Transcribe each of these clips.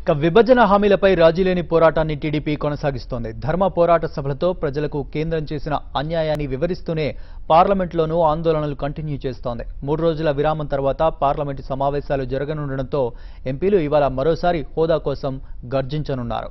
ఇక విభజన హామీలపై రాజీలేని పోరాటాన్ని టీడీపీ కొనసాగిస్తోంది ధర్మ పోరాట సభలతో ప్రజలకు కేంద్రం చేసిన అన్యాయాన్ని వివరిస్తూనే పార్లమెంట్లోనూ ఆందోళనలు కంటిన్యూ చేస్తోంది మూడు రోజుల విరామం తర్వాత పార్లమెంటు సమావేశాలు జరగనుండడంతో ఎంపీలు ఇవాళ మరోసారి హోదా కోసం గర్జించనున్నారు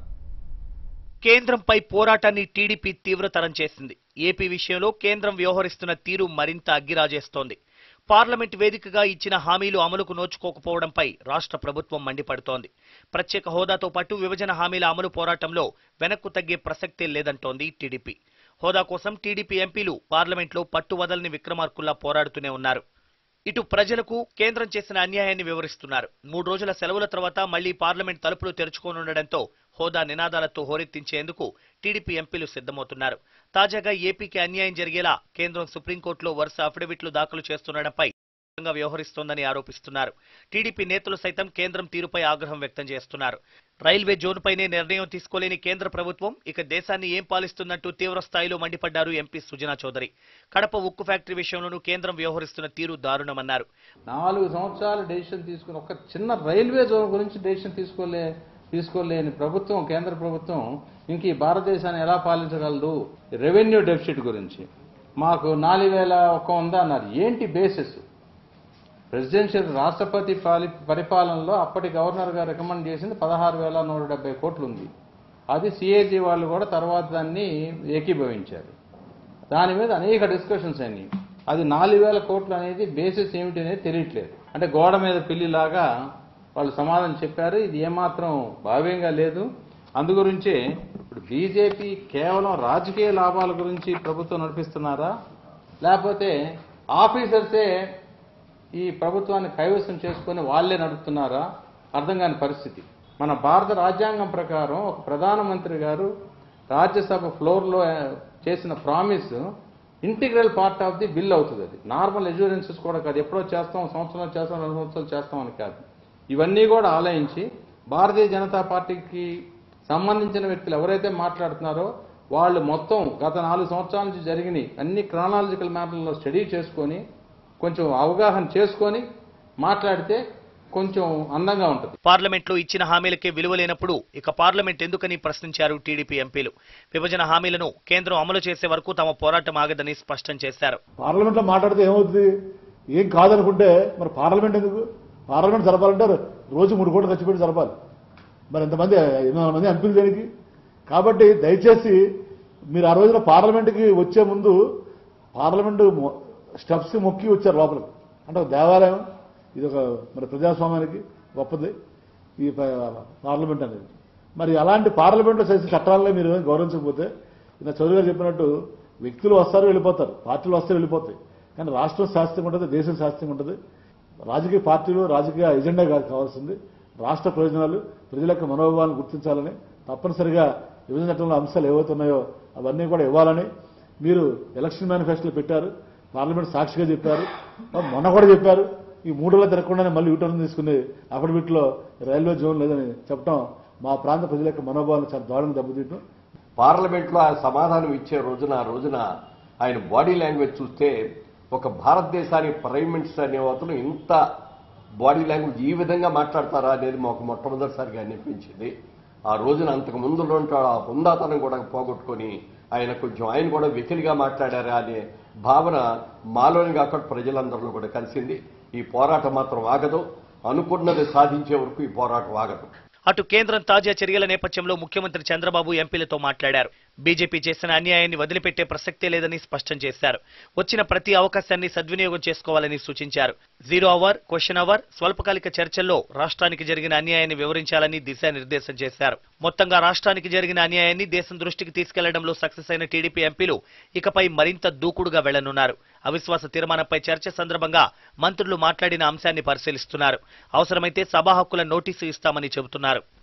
కేంద్రంపై పోరాటాన్ని టీడీపీ తీవ్రతరం చేసింది ఏపీ విషయంలో కేంద్రం వ్యవహరిస్తున్న తీరు మరింత అగ్గిరాజేస్తోంది పార్లమెంట్ వేదికగా ఇచ్చిన హామీలు అమలుకు నోచుకోకపోవడంపై రాష్ట్ర ప్రభుత్వం మండిపడుతోంది ప్రత్యేక హోదాతో పాటు విభజన హామీల అమలు పోరాటంలో వెనక్కు తగ్గే ప్రసక్తే లేదంటోంది టీడీపీ హోదా కోసం టీడీపీ ఎంపీలు పార్లమెంట్లో పట్టు వదలని విక్రమార్కుల్లా పోరాడుతూనే ఉన్నారు ఇటు ప్రజలకు కేంద్రం చేసిన అన్యాయాన్ని వివరిస్తున్నారు మూడు రోజుల సెలవుల తర్వాత మళ్లీ పార్లమెంట్ తలుపులు తెరుచుకోనుండడంతో హోదా నినాదాలతో హోరెత్తించేందుకు టీడీపీ ఎంపీలు సిద్ధమవుతున్నారు తాజాగా ఏపీకి అన్యాయం జరిగేలా కేంద్రం సుప్రీంకోర్టులో వరుస అఫిడవిట్లు దాఖలు చేస్తుండడంపై గా వ్యవహరిస్తోందని ఆరోపిస్తున్నారు టీడీపీ నేతలు సైతం కేంద్రం తీరుపై ఆగ్రహం వ్యక్తం చేస్తున్నారు రైల్వే జోన్పైనే నిర్ణయం తీసుకోలేని కేంద్ర ప్రభుత్వం ఇక దేశాన్ని ఏం పాలిస్తుందంటూ తీవ్ర స్థాయిలో మండిపడ్డారు ఎంపీ సుజనా చౌదరి కడప ఉక్కు ఫ్యాక్టరీ విషయంలోనూ కేంద్రం వ్యవహరిస్తున్న తీరు దారుణమన్నారు నాలుగు సంవత్సరాలు డెసిషన్ తీసుకుని ఒక చిన్న రైల్వే జోన్ గురించి డెసిషన్ తీసుకోలే తీసుకోలేని ప్రభుత్వం కేంద్ర ప్రభుత్వం ఇంక ఈ భారతదేశాన్ని ఎలా పాలించగలదు రెవెన్యూ డెఫిసిట్ గురించి మాకు నాలుగు వేల ఒక్క ఉందా అన్నారు ఏంటి బేసిస్ ప్రెసిడెన్షియల్ రాష్ట్రపతి పాలి పరిపాలనలో అప్పటి గవర్నర్ గారు రికమెండ్ చేసింది పదహారు వేల నూట డెబ్బై కోట్లు ఉంది అది సిఏజీ వాళ్ళు కూడా తర్వాత దాన్ని ఏకీభవించారు దాని మీద అనేక డిస్కషన్స్ అయినాయి అది నాలుగు వేల కోట్లు అనేది బేసిస్ ఏమిటి అనేది తెలియట్లేదు అంటే గోడ మీద పిల్లిలాగా వాళ్ళు సమాధానం చెప్పారు ఇది ఏమాత్రం భావ్యంగా లేదు అందుగురించే ఇప్పుడు బీజేపీ కేవలం రాజకీయ లాభాల గురించి ప్రభుత్వం నడిపిస్తున్నారా లేకపోతే ఆఫీసర్సే ఈ ప్రభుత్వాన్ని కైవసం చేసుకొని వాళ్ళే నడుపుతున్నారా అర్థం కాని పరిస్థితి మన భారత రాజ్యాంగం ప్రకారం ఒక ప్రధానమంత్రి గారు రాజ్యసభ ఫ్లోర్లో ఆ, చేసిన promise integral part of the bill అవుతుంది అది నార్మల్ ఎజ్యూరెన్సెస్ కూడా కాదు ఎప్పుడో చేస్తాం సంవత్సరం చేస్తాం రెండు సంవత్సరాలు చేస్తాం అని కాదు ఇవన్నీ కూడా ఆలయించి భారతీయ జనతా పార్టీకి సంబంధించిన వ్యక్తులు ఎవరైతే మాట్లాడుతున్నారో వాళ్ళు మొత్తం గత నాలుగు సంవత్సరాల నుంచి జరిగిన అన్ని క్రానాలజికల్ మ్యాప్లలో స్టడీ చేసుకొని కొంచెం అవగాహన చేసుకొని మాట్లాడితే కొంచెం అందంగా ఉంటుంది పార్లమెంట్లో ఇచ్చిన హామీలకే విలువ లేనప్పుడు ఇక పార్లమెంట్ ఎందుకని ప్రశ్నించారు టీడీపీ ఎంపీలు విభజన హామీలను కేంద్రం అమలు చేసే వరకు తమ పోరాటం ఆగదని స్పష్టం చేశారు పార్లమెంట్లో మాట్లాడితే ఏమవుతుంది ఏం కాదనుకుంటే మరి పార్లమెంట్ ఎందుకు పార్లమెంట్ జరపాలంటే రోజు మూడు కోట్లు ఖర్చు పెట్టి జరపాలి మరి ఎంతమంది ఎనిమిది వందల మంది ఎంపీలు దేనికి కాబట్టి దయచేసి మీరు ఆ రోజున పార్లమెంట్కి వచ్చే ముందు పార్లమెంటు మొ- స్టెప్స్ మొక్కి వచ్చారు లోపలికి అంటే ఒక దేవాలయం ఇది ఒక మరి ప్రజాస్వామ్యానికి గొప్పది ఈ ప- పార్లమెంట్ అనేది మరి అలాంటి పార్లమెంట్లో చేసే చట్టాలనే మీరు గౌరవించకపోతే ఇలా చౌదరి గారు చెప్పినట్టు వ్యక్తులు వస్తారు వెళ్ళిపోతారు పార్టీలు వస్తారు వెళ్ళిపోతాయి కానీ రాష్ట్రం శాస్త్రంగా ఉంటుంది దేశం శాస్త్రంగా ఉంటుంది రాజకీయ పార్టీలు రాజకీయ ఎజెండా కాదు కావాల్సింది రాష్ట్ర ప్రయోజనాలు ప్రజల యొక్క మనోభావాలను గుర్తించాలని తప్పనిసరిగా విభజన చట్టంలో అంశాలు ఏవైతే ఉన్నాయో అవన్నీ కూడా ఇవ్వాలని మీరు ఎలక్షన్ మేనిఫెస్టోలో పెట్టారు పార్లమెంట్ సాక్షిగా చెప్పారు మొన్న కూడా చెప్పారు ఈ మూడులో తిరగకుండానే మళ్ళీ యూటర్న్ తీసుకుని అఫిడవిట్లో రైల్వే జోన్ లేదని చెప్పడం మా ప్రాంత ప్రజల యొక్క మనోభావాలను చాలా దారుణంగా దెబ్బతీయటం పార్లమెంట్లో ఆయన సమాధానం ఇచ్చే రోజున ఆ రోజున ఆయన బాడీ లాంగ్వేజ్ చూస్తే ఒక భారతదేశానికి ప్రైమ్ మినిస్టర్ అనే అతను ఇంత బాడీ లాంగ్వేజ్ ఈ విధంగా మాట్లాడతారా అనేది మాకు మొట్టమొదటిసారిగా అనిపించింది ఆ రోజున అంతకు ముందు ఆ హుందాతనం కూడా పోగొట్టుకొని ఆయన కొంచెం ఆయన కూడా వెకిలిగా మాట్లాడారా అనే భావన మాలోని కాకుండా ప్రజలందరిలో కూడా కలిసింది ఈ పోరాటం మాత్రం ఆగదు అనుకున్నది సాధించే వరకు ఈ పోరాటం ఆగదు అటు కేంద్రం తాజా చర్యల నేపథ్యంలో ముఖ్యమంత్రి చంద్రబాబు ఎంపీలతో మాట్లాడారు బీజేపీ చేసిన అన్యాయాన్ని వదిలిపెట్టే ప్రసక్తే లేదని స్పష్టం చేశారు వచ్చిన ప్రతి అవకాశాన్ని సద్వినియోగం చేసుకోవాలని సూచించారు జీరో అవర్ క్వశ్చన్ అవర్ స్వల్పకాలిక చర్చల్లో రాష్ట్రానికి జరిగిన అన్యాయాన్ని వివరించాలని దిశానిర్దేశం చేశారు మొత్తంగా రాష్ట్రానికి జరిగిన అన్యాయాన్ని దేశం దృష్టికి తీసుకెళ్లడంలో సక్సెస్ అయిన టీడీపీ ఎంపీలు ఇకపై మరింత దూకుడుగా వెళ్లనున్నారు అవిశ్వాస తీర్మానంపై చర్చ సందర్భంగా మంత్రులు మాట్లాడిన అంశాన్ని పరిశీలిస్తున్నారు అవసరమైతే సభా హక్కుల నోటీసు ఇస్తామని చెబుతున్నారు